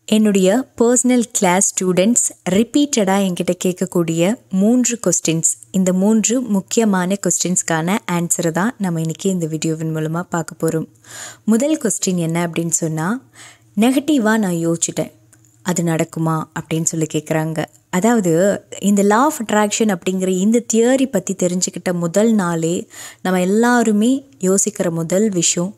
என்னுடைய personal class students ரிப்பீட்டடாக என்கிட்ட கேட்கக்கூடிய மூன்று கொஸ்டின்ஸ் இந்த மூன்று முக்கியமான கொஸ்டின்ஸ்க்கான ஆன்சரை தான் நம்ம இன்றைக்கி இந்த வீடியோவின் மூலமாக பார்க்க போகிறோம் முதல் கொஸ்டின் என்ன அப்படின்னு சொன்னால் நெகட்டிவாக நான் யோசிச்சிட்டேன் அது நடக்குமா அப்படின்னு சொல்லி கேட்குறாங்க அதாவது இந்த லா ஆஃப் அட்ராக்ஷன் அப்படிங்கிற இந்த தியரி பற்றி தெரிஞ்சுக்கிட்ட முதல் நாளே நம்ம எல்லாருமே யோசிக்கிற முதல் விஷயம்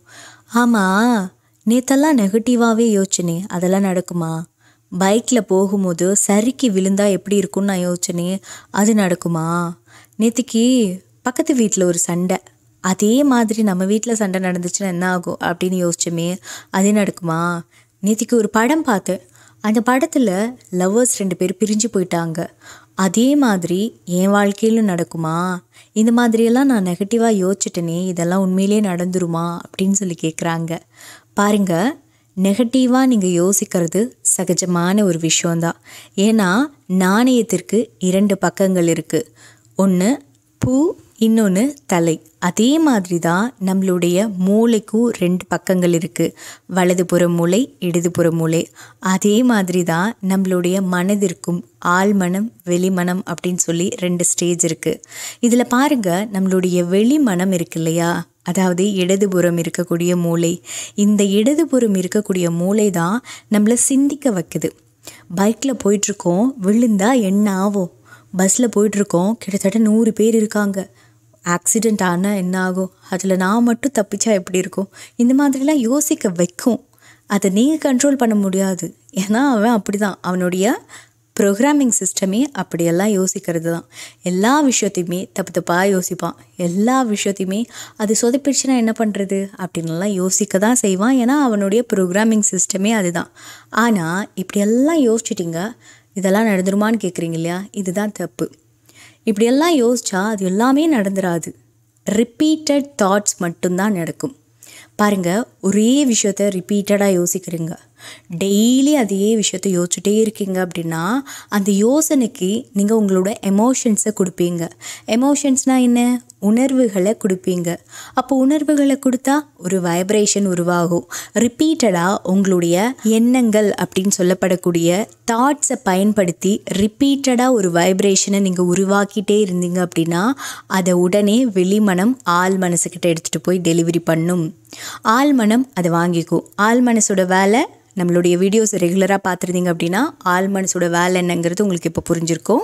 ஆமாம் நேத்தெல்லாம் நெகட்டிவாகவே யோசிச்சனே அதெல்லாம் நடக்குமா பைக்கில் போகும்போது சறுக்கி விழுந்தா எப்படி இருக்கும்னு நான் யோசிச்சனே அது நடக்குமா நேற்றுக்கு பக்கத்து வீட்டில் ஒரு சண்டை அதே மாதிரி நம்ம வீட்டில் சண்டை நடந்துச்சுன்னா என்ன ஆகும் அப்படின்னு யோசிச்சோமே அது நடக்குமா நேற்றுக்கு ஒரு படம் பார்த்தேன் அந்த படத்தில் லவ்வர்ஸ் ரெண்டு பேர் பிரிஞ்சு போயிட்டாங்க அதே மாதிரி என் வாழ்க்கையிலும் நடக்குமா இந்த மாதிரியெல்லாம் நான் நெகட்டிவாக யோசிச்சிட்டேனே இதெல்லாம் உண்மையிலே நடந்துருமா அப்படின்னு சொல்லி கேட்குறாங்க பாருங்க நெகட்டிவாக நீங்கள் யோசிக்கிறது சகஜமான ஒரு விஷயந்தான் ஏன்னா நாணயத்திற்கு இரண்டு பக்கங்கள் இருக்குது ஒன்று பூ இன்னொன்று தலை அதே மாதிரி தான் நம்மளுடைய மூளைக்கும் ரெண்டு பக்கங்கள் இருக்குது வலதுபுற மூளை இடதுபுற மூளை அதே மாதிரி தான் நம்மளுடைய மனதிற்கும் ஆழ்மனம் வெளிமனம் அப்படின்னு சொல்லி ரெண்டு ஸ்டேஜ் இருக்குது இதில் பாருங்கள் நம்மளுடைய வெளிமனம் இருக்கு இல்லையா அதாவது இடதுபுறம் இருக்கக்கூடிய மூளை இந்த இடதுபுறம் இருக்கக்கூடிய மூளை தான் நம்மளை சிந்திக்க வைக்குது பைக்கில் போயிட்டுருக்கோம் விழுந்தா என்ன ஆகும் பஸ்ஸில் போயிட்டுருக்கோம் கிட்டத்தட்ட நூறு பேர் இருக்காங்க ஆக்சிடெண்ட் ஆனால் என்ன ஆகும் அதில் நான் மட்டும் தப்பிச்சா எப்படி இருக்கும் இந்த மாதிரிலாம் யோசிக்க வைக்கும் அதை நீங்கள் கண்ட்ரோல் பண்ண முடியாது ஏன்னா அவன் அப்படி தான் அவனுடைய ப்ரோக்ராமிங் சிஸ்டமே அப்படியெல்லாம் யோசிக்கிறது தான் எல்லா விஷயத்தையுமே தப்பு தப்பாக யோசிப்பான் எல்லா விஷயத்தையுமே அது சொதப்பிடுச்சுன்னா என்ன பண்ணுறது அப்படின்லாம் யோசிக்க தான் செய்வான் ஏன்னா அவனுடைய ப்ரோக்ராமிங் சிஸ்டமே அதுதான் ஆனால் இப்படியெல்லாம் யோசிச்சிட்டிங்க இதெல்லாம் நடந்துருமான்னு கேட்குறீங்க இல்லையா இதுதான் தப்பு இப்படியெல்லாம் யோசிச்சா அது எல்லாமே நடந்துராது ரிப்பீட்டட் தாட்ஸ் மட்டும்தான் நடக்கும் பாருங்கள் ஒரே விஷயத்த ரிப்பீட்டடாக யோசிக்கிறீங்க டெய்லி அதே விஷயத்த யோசிச்சுட்டே இருக்கீங்க அப்படின்னா அந்த யோசனைக்கு நீங்கள் உங்களோட எமோஷன்ஸை கொடுப்பீங்க எமோஷன்ஸ்னால் என்ன உணர்வுகளை கொடுப்பீங்க அப்போ உணர்வுகளை கொடுத்தா ஒரு வைப்ரேஷன் உருவாகும் ரிப்பீட்டடாக உங்களுடைய எண்ணங்கள் அப்படின்னு சொல்லப்படக்கூடிய தாட்ஸை பயன்படுத்தி ரிப்பீட்டடாக ஒரு வைப்ரேஷனை நீங்கள் உருவாக்கிட்டே இருந்தீங்க அப்படின்னா அதை உடனே வெளிமனம் ஆள் மனசுக்கிட்ட எடுத்துகிட்டு போய் டெலிவரி பண்ணும் ஆள் மனம் அதை வாங்கிக்கும் ஆள் மனசோட வேலை நம்மளுடைய வீடியோஸ் ரெகுலராக பார்த்துருந்தீங்க அப்படின்னா ஆள் மனசோட வேலை என்னங்கிறது உங்களுக்கு இப்போ புரிஞ்சிருக்கும்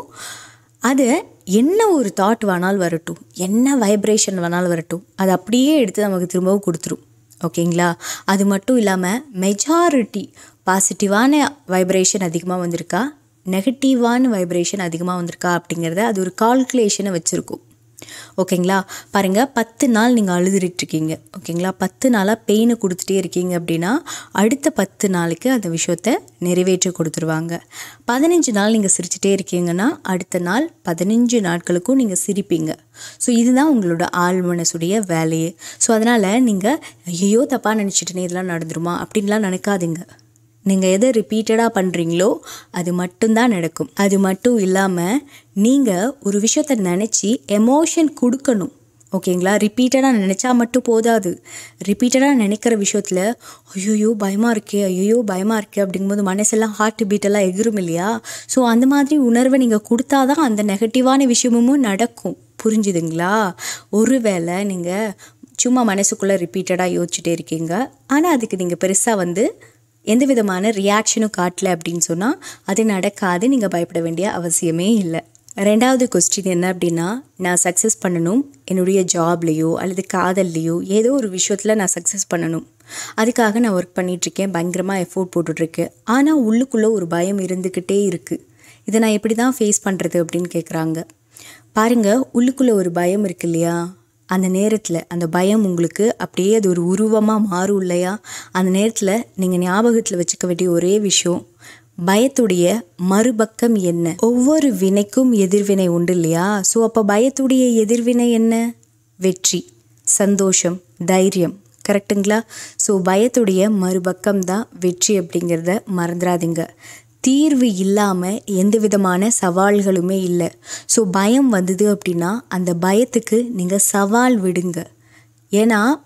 அது என்ன ஒரு தாட் வேணாலும் வரட்டும் என்ன வைப்ரேஷன் வேணாலும் வரட்டும் அது அப்படியே எடுத்து நமக்கு திரும்பவும் கொடுத்துரும் ஓகேங்களா அது மட்டும் இல்லாமல் மெஜாரிட்டி பாசிட்டிவான வைப்ரேஷன் அதிகமாக வந்திருக்கா நெகட்டிவான வைப்ரேஷன் அதிகமாக வந்திருக்கா அப்படிங்கிறத அது ஒரு கால்குலேஷனை வச்சுருக்கும் ஓகேங்களா பாருங்கள் பத்து நாள் நீங்கள் அழுதுகிட்ருக்கீங்க ஓகேங்களா பத்து நாளாக பெயினை கொடுத்துட்டே இருக்கீங்க அப்படின்னா அடுத்த பத்து நாளைக்கு அந்த விஷயத்த நிறைவேற்றி கொடுத்துருவாங்க பதினஞ்சு நாள் நீங்கள் சிரிச்சிட்டே இருக்கீங்கன்னா அடுத்த நாள் பதினஞ்சு நாட்களுக்கும் நீங்கள் சிரிப்பீங்க ஸோ இதுதான் உங்களோட ஆள் மனசுடைய வேலையே ஸோ அதனால் நீங்கள் ஐயோ தப்பாக நினச்சிட்டேனே இதெல்லாம் நடந்துருமா அப்படின்லாம் நினைக்காதீங்க நீங்கள் எதை ரிப்பீட்டடாக பண்ணுறீங்களோ அது மட்டும்தான் நடக்கும் அது மட்டும் இல்லாமல் நீங்கள் ஒரு விஷயத்த நினச்சி எமோஷன் கொடுக்கணும் ஓகேங்களா ரிப்பீட்டடாக நினச்சா மட்டும் போதாது ரிப்பீட்டடாக நினைக்கிற விஷயத்தில் ஐயோயோ பயமாக இருக்கே ஐயோயோ பயமாக இருக்கே அப்படிங்கும்போது மனசெல்லாம் ஹார்ட் பீட்டெல்லாம் எகிரும் இல்லையா ஸோ அந்த மாதிரி உணர்வை நீங்கள் கொடுத்தா தான் அந்த நெகட்டிவான விஷயமும் நடக்கும் புரிஞ்சுதுங்களா ஒருவேளை நீங்கள் சும்மா மனசுக்குள்ளே ரிப்பீட்டடாக யோசிச்சுட்டே இருக்கீங்க ஆனால் அதுக்கு நீங்கள் பெருசாக வந்து எந்த விதமான ரியாக்ஷனும் காட்டல அப்படின்னு சொன்னால் அது நடக்காது நீங்கள் பயப்பட வேண்டிய அவசியமே இல்லை ரெண்டாவது கொஸ்டின் என்ன அப்படின்னா நான் சக்ஸஸ் பண்ணணும் என்னுடைய ஜாப்லேயோ அல்லது காதல்லையோ ஏதோ ஒரு விஷயத்தில் நான் சக்ஸஸ் பண்ணணும் அதுக்காக நான் ஒர்க் பண்ணிகிட்ருக்கேன் பயங்கரமாக எஃபோர்ட் போட்டுட்ருக்கேன் ஆனால் உள்ளுக்குள்ளே ஒரு பயம் இருந்துக்கிட்டே இருக்குது இதை நான் எப்படி தான் ஃபேஸ் பண்ணுறது அப்படின்னு கேட்குறாங்க பாருங்கள் உள்ளுக்குள்ளே ஒரு பயம் இருக்கு இல்லையா அந்த நேரத்தில் அந்த பயம் உங்களுக்கு அப்படியே அது ஒரு உருவமாக மாறும் இல்லையா அந்த நேரத்தில் நீங்கள் ஞாபகத்தில் வச்சுக்க வேண்டிய ஒரே விஷயம் பயத்துடைய மறுபக்கம் என்ன ஒவ்வொரு வினைக்கும் எதிர்வினை உண்டு இல்லையா ஸோ அப்போ பயத்துடைய எதிர்வினை என்ன வெற்றி சந்தோஷம் தைரியம் கரெக்டுங்களா ஸோ பயத்துடைய மறுபக்கம் தான் வெற்றி அப்படிங்கிறத மறந்துடாதீங்க தீர்வு இல்லாமல் எந்த விதமான சவால்களுமே இல்லை ஸோ பயம் வந்தது அப்படின்னா அந்த பயத்துக்கு நீங்கள் சவால் விடுங்க ஏன்னா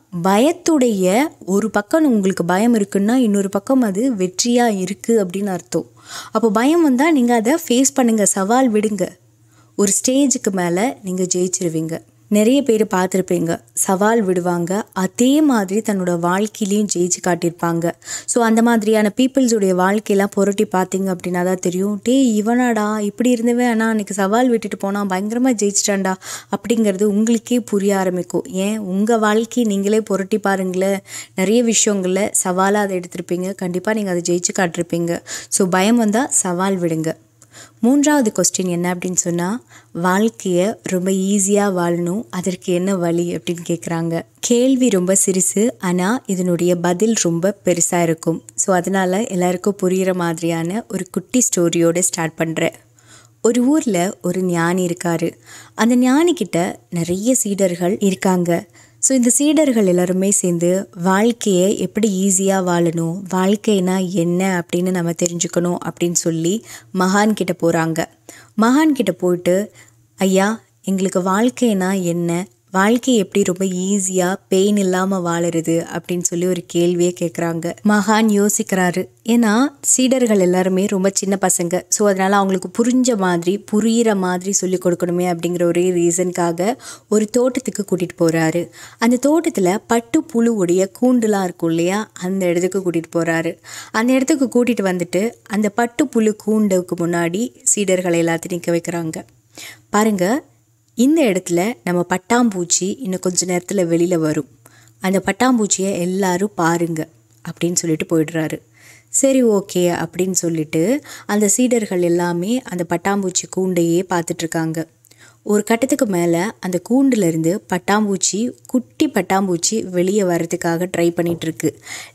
பயத்துடைய ஒரு பக்கம் உங்களுக்கு பயம் இருக்குன்னா இன்னொரு பக்கம் அது வெற்றியாக இருக்குது அப்படின்னு அர்த்தம் அப்போ பயம் வந்தால் நீங்கள் அதை ஃபேஸ் பண்ணுங்கள் சவால் விடுங்க ஒரு ஸ்டேஜுக்கு மேலே நீங்கள் ஜெயிச்சிருவீங்க நிறைய பேர் பார்த்துருப்பீங்க சவால் விடுவாங்க அதே மாதிரி தன்னோட வாழ்க்கையிலையும் ஜெயிச்சு காட்டியிருப்பாங்க ஸோ அந்த மாதிரியான பீப்புள்ஸுடைய வாழ்க்கையெல்லாம் புரட்டி பார்த்தீங்க அப்படின்னா தான் தெரியும் டே இவனாடா இப்படி இருந்தவன் ஆனால் அன்றைக்கி சவால் விட்டுட்டு போனால் பயங்கரமாக ஜெயிச்சிட்டான்டா அப்படிங்கிறது உங்களுக்கே புரிய ஆரம்பிக்கும் ஏன் உங்கள் வாழ்க்கையை நீங்களே புரட்டி பாருங்களேன் நிறைய விஷயங்களில் சவாலாக அதை எடுத்திருப்பீங்க கண்டிப்பாக நீங்கள் அதை ஜெயிச்சு காட்டிருப்பீங்க ஸோ பயம் வந்தால் சவால் விடுங்க மூன்றாவது கொஸ்டின் என்ன அப்படின்னு சொன்னால் வாழ்க்கையை ரொம்ப ஈஸியாக வாழணும் அதற்கு என்ன வழி அப்படின்னு கேட்குறாங்க கேள்வி ரொம்ப சிறுசு ஆனால் இதனுடைய பதில் ரொம்ப பெருசாக இருக்கும் ஸோ அதனால் எல்லாருக்கும் புரிகிற மாதிரியான ஒரு குட்டி ஸ்டோரியோடு ஸ்டார்ட் பண்ணுறேன் ஒரு ஊரில் ஒரு ஞானி இருக்கார் அந்த ஞானிக்கிட்ட நிறைய சீடர்கள் இருக்காங்க ஸோ இந்த சீடர்கள் எல்லாருமே சேர்ந்து வாழ்க்கையை எப்படி ஈஸியாக வாழணும் வாழ்க்கைனா என்ன அப்படின்னு நம்ம தெரிஞ்சுக்கணும் அப்படின்னு சொல்லி மகான் கிட்ட போகிறாங்க மகான் கிட்ட போயிட்டு ஐயா எங்களுக்கு வாழ்க்கைனா என்ன வாழ்க்கை எப்படி ரொம்ப ஈஸியாக பெயின் இல்லாமல் வாழறது அப்படின்னு சொல்லி ஒரு கேள்வியே கேட்குறாங்க மகான் யோசிக்கிறாரு ஏன்னா சீடர்கள் எல்லாருமே ரொம்ப சின்ன பசங்க ஸோ அதனால் அவங்களுக்கு புரிஞ்ச மாதிரி புரிகிற மாதிரி சொல்லி கொடுக்கணுமே அப்படிங்கிற ஒரே ரீசனுக்காக ஒரு தோட்டத்துக்கு கூட்டிகிட்டு போகிறாரு அந்த தோட்டத்தில் பட்டு புழுவுடைய கூண்டுலாம் இருக்கும் இல்லையா அந்த இடத்துக்கு கூட்டிகிட்டு போகிறாரு அந்த இடத்துக்கு கூட்டிகிட்டு வந்துட்டு அந்த பட்டு புழு கூண்டுக்கு முன்னாடி சீடர்களை எல்லாத்தையும் நிற்க வைக்கிறாங்க பாருங்கள் இந்த இடத்துல நம்ம பட்டாம்பூச்சி இன்னும் கொஞ்ச நேரத்தில் வெளியில் வரும் அந்த பட்டாம்பூச்சியை எல்லாரும் பாருங்க அப்படின்னு சொல்லிட்டு போயிடுறாரு சரி ஓகே அப்படின்னு சொல்லிட்டு அந்த சீடர்கள் எல்லாமே அந்த பட்டாம்பூச்சி கூண்டையே பார்த்துட்ருக்காங்க ஒரு கட்டத்துக்கு மேலே அந்த கூண்டுலேருந்து பட்டாம்பூச்சி குட்டி பட்டாம்பூச்சி வெளியே வர்றதுக்காக ட்ரை பண்ணிகிட்ருக்கு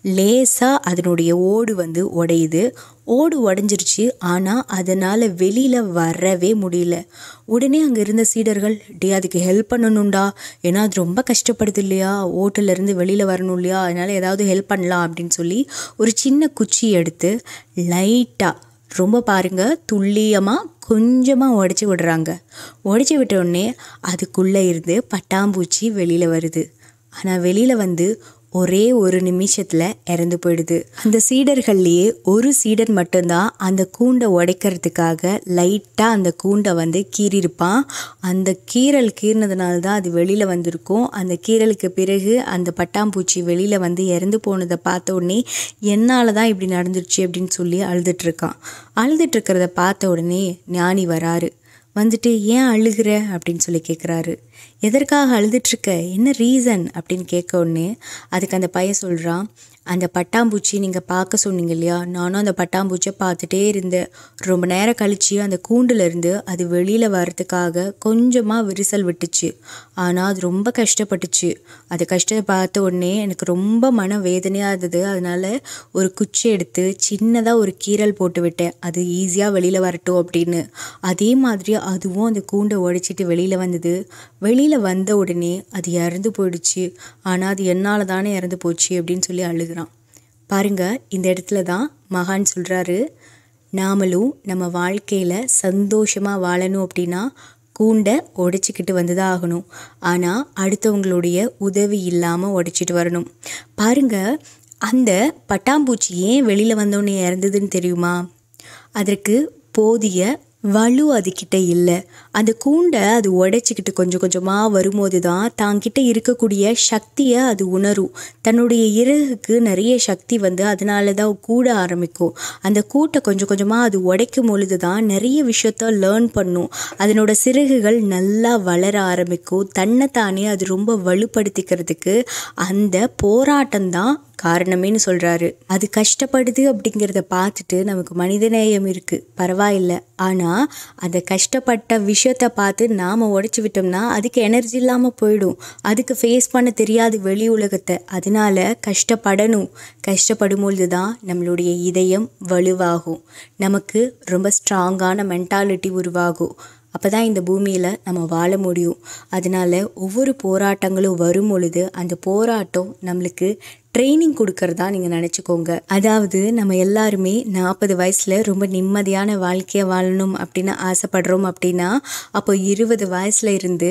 லேசாக அதனுடைய ஓடு வந்து உடையுது ஓடு உடஞ்சிருச்சு ஆனால் அதனால் வெளியில் வரவே முடியல உடனே அங்கே இருந்த சீடர்கள் டே அதுக்கு ஹெல்ப் பண்ணணும்டா ஏன்னா அது ரொம்ப கஷ்டப்படுது இல்லையா ஓட்டுலேருந்து வெளியில் வரணும் இல்லையா அதனால் ஏதாவது ஹெல்ப் பண்ணலாம் அப்படின்னு சொல்லி ஒரு சின்ன குச்சி எடுத்து லைட்டாக ரொம்ப பாருங்கள் துல்லியமாக கொஞ்சமாக உடச்சி விடுறாங்க உடச்சி விட்ட உடனே அதுக்குள்ளே இருந்து பட்டாம்பூச்சி வெளியில் வருது ஆனால் வெளியில் வந்து ஒரே ஒரு நிமிஷத்தில் இறந்து போயிடுது அந்த சீடர்கள்லேயே ஒரு சீடர் மட்டும்தான் அந்த கூண்டை உடைக்கிறதுக்காக லைட்டாக அந்த கூண்டை வந்து கீறியிருப்பான் அந்த கீறல் கீறினதுனால தான் அது வெளியில் வந்திருக்கும் அந்த கீறலுக்கு பிறகு அந்த பட்டாம்பூச்சி வெளியில் வந்து இறந்து போனதை பார்த்த உடனே என்னால் தான் இப்படி நடந்துருச்சு அப்படின்னு சொல்லி அழுதுட்ருக்கான் அழுதுட்ருக்கிறத பார்த்த உடனே ஞானி வராரு வந்துட்டு ஏன் அழுகிற அப்படின்னு சொல்லி கேட்குறாரு எதற்காக அழுதுட்ருக்க என்ன ரீசன் அப்படின்னு கேட்க உடனே அதுக்கு அந்த பையன் சொல்கிறான் அந்த பட்டாம்பூச்சி நீங்கள் பார்க்க சொன்னீங்க இல்லையா நானும் அந்த பட்டாம்பூச்சியை பார்த்துட்டே இருந்தேன் ரொம்ப நேரம் கழித்து அந்த கூண்டுலேருந்து அது வெளியில் வர்றதுக்காக கொஞ்சமாக விரிசல் விட்டுச்சு ஆனால் அது ரொம்ப கஷ்டப்பட்டுச்சு அது கஷ்டத்தை பார்த்த உடனே எனக்கு ரொம்ப மன வேதனையாக இருந்தது அதனால் ஒரு குச்சி எடுத்து சின்னதாக ஒரு கீரல் போட்டு விட்டேன் அது ஈஸியாக வெளியில் வரட்டும் அப்படின்னு அதே மாதிரி அதுவும் அந்த கூண்டை உடைச்சிட்டு வெளியில் வந்தது வெளியில் வந்த உடனே அது இறந்து போயிடுச்சு ஆனால் அது என்னால் தானே இறந்து போச்சு அப்படின்னு சொல்லி அழுகுறான் பாருங்க இந்த இடத்துல தான் மகான் சொல்கிறாரு நாமளும் நம்ம வாழ்க்கையில் சந்தோஷமாக வாழணும் அப்படின்னா கூண்டை உடைச்சிக்கிட்டு வந்து தான் ஆகணும் ஆனால் அடுத்தவங்களுடைய உதவி இல்லாமல் உடைச்சிட்டு வரணும் பாருங்க அந்த பட்டாம்பூச்சி ஏன் வெளியில் வந்தோடனே இறந்ததுன்னு தெரியுமா அதற்கு போதிய வலு அதுக்கிட்ட இல்லை அந்த கூண்டை அது உடைச்சிக்கிட்டு கொஞ்சம் கொஞ்சமாக வரும்போது தான் தாங்கிட்ட இருக்கக்கூடிய சக்தியை அது உணரும் தன்னுடைய இறகுக்கு நிறைய சக்தி வந்து அதனால தான் கூட ஆரம்பிக்கும் அந்த கூட்டை கொஞ்சம் கொஞ்சமாக அது உடைக்கும் பொழுது தான் நிறைய விஷயத்த லேர்ன் பண்ணும் அதனோட சிறகுகள் நல்லா வளர ஆரம்பிக்கும் தன்னைத்தானே அது ரொம்ப வலுப்படுத்திக்கிறதுக்கு அந்த போராட்டம் தான் காரணமேனு சொல்கிறாரு அது கஷ்டப்படுது அப்படிங்கிறத பார்த்துட்டு நமக்கு மனிதநேயம் இருக்குது பரவாயில்ல ஆனால் அந்த கஷ்டப்பட்ட விஷயத்தை பார்த்து நாம் உடச்சி விட்டோம்னா அதுக்கு எனர்ஜி இல்லாமல் போயிடும் அதுக்கு ஃபேஸ் பண்ண தெரியாது வெளி உலகத்தை அதனால கஷ்டப்படணும் கஷ்டப்படும்பொழுது தான் நம்மளுடைய இதயம் வலுவாகும் நமக்கு ரொம்ப ஸ்ட்ராங்கான மென்டாலிட்டி உருவாகும் அப்போ தான் இந்த பூமியில் நம்ம வாழ முடியும் அதனால் ஒவ்வொரு போராட்டங்களும் வரும் பொழுது அந்த போராட்டம் நம்மளுக்கு ட்ரைனிங் கொடுக்கறதா நீங்கள் நினச்சிக்கோங்க அதாவது நம்ம எல்லாருமே நாற்பது வயசில் ரொம்ப நிம்மதியான வாழ்க்கையை வாழணும் அப்படின்னு ஆசைப்படுறோம் அப்படின்னா அப்போ இருபது வயசில் இருந்து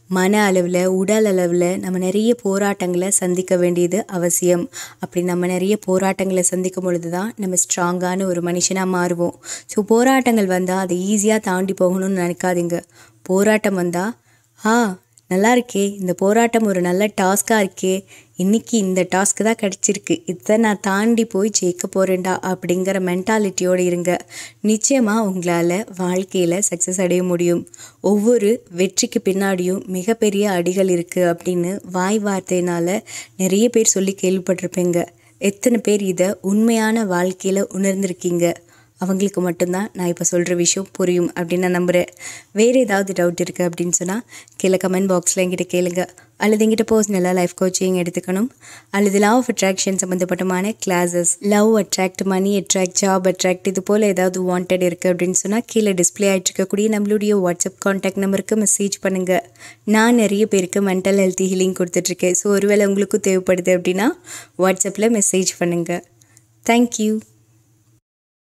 மன அளவில் உடல் அளவில் நம்ம நிறைய போராட்டங்களை சந்திக்க வேண்டியது அவசியம் அப்படி நம்ம நிறைய போராட்டங்களை சந்திக்கும் பொழுது தான் நம்ம ஸ்ட்ராங்கான ஒரு மனுஷனாக மாறுவோம் ஸோ போராட்டங்கள் வந்தால் அதை ஈஸியாக தாண்டி போகணும்னு நினைக்காதீங்க போராட்டம் வந்தால் ஆ நல்லா இருக்கே இந்த போராட்டம் ஒரு நல்ல டாஸ்காக இருக்கே இன்னைக்கு இந்த டாஸ்க்கு தான் கிடச்சிருக்கு இதை நான் தாண்டி போய் ஜெயிக்க போகிறேன்டா அப்படிங்கிற மென்டாலிட்டியோடு இருங்க நிச்சயமாக உங்களால் வாழ்க்கையில் சக்ஸஸ் அடைய முடியும் ஒவ்வொரு வெற்றிக்கு பின்னாடியும் மிகப்பெரிய அடிகள் இருக்குது அப்படின்னு வாய் வார்த்தையினால் நிறைய பேர் சொல்லி கேள்விப்பட்டிருப்பீங்க எத்தனை பேர் இதை உண்மையான வாழ்க்கையில் உணர்ந்திருக்கீங்க அவங்களுக்கு மட்டும்தான் நான் இப்போ சொல்கிற விஷயம் புரியும் அப்படின்னு நான் நம்புகிறேன் வேறு ஏதாவது டவுட் இருக்குது அப்படின்னு சொன்னால் கீழே கமெண்ட் பாக்ஸில் என்கிட்ட கேளுங்க அல்லது எங்கிட்ட பர்சனலாக லைஃப் கோச்சிங் எடுத்துக்கணும் அல்லது லவ் ஆஃப் அட்ராக்ஷன் சம்மந்தப்பட்டமான classes love attract money attract job attract இது போல் ஏதாவது வாண்டட் இருக்குது அப்படின்னு சொன்னால் கீழே டிஸ்பிளே ஆகிட்டு இருக்கக்கூடிய நம்மளுடைய வாட்ஸ்அப் காண்டாக்ட் நம்பருக்கு மெசேஜ் பண்ணுங்கள் நான் நிறைய பேருக்கு மென்டல் ஹெல்த் ஹீலிங் கொடுத்துட்ருக்கேன் ஸோ ஒருவேளை உங்களுக்கும் தேவைப்படுது அப்படின்னா வாட்ஸ்அப்பில் மெசேஜ் பண்ணுங்கள் தேங்க்யூ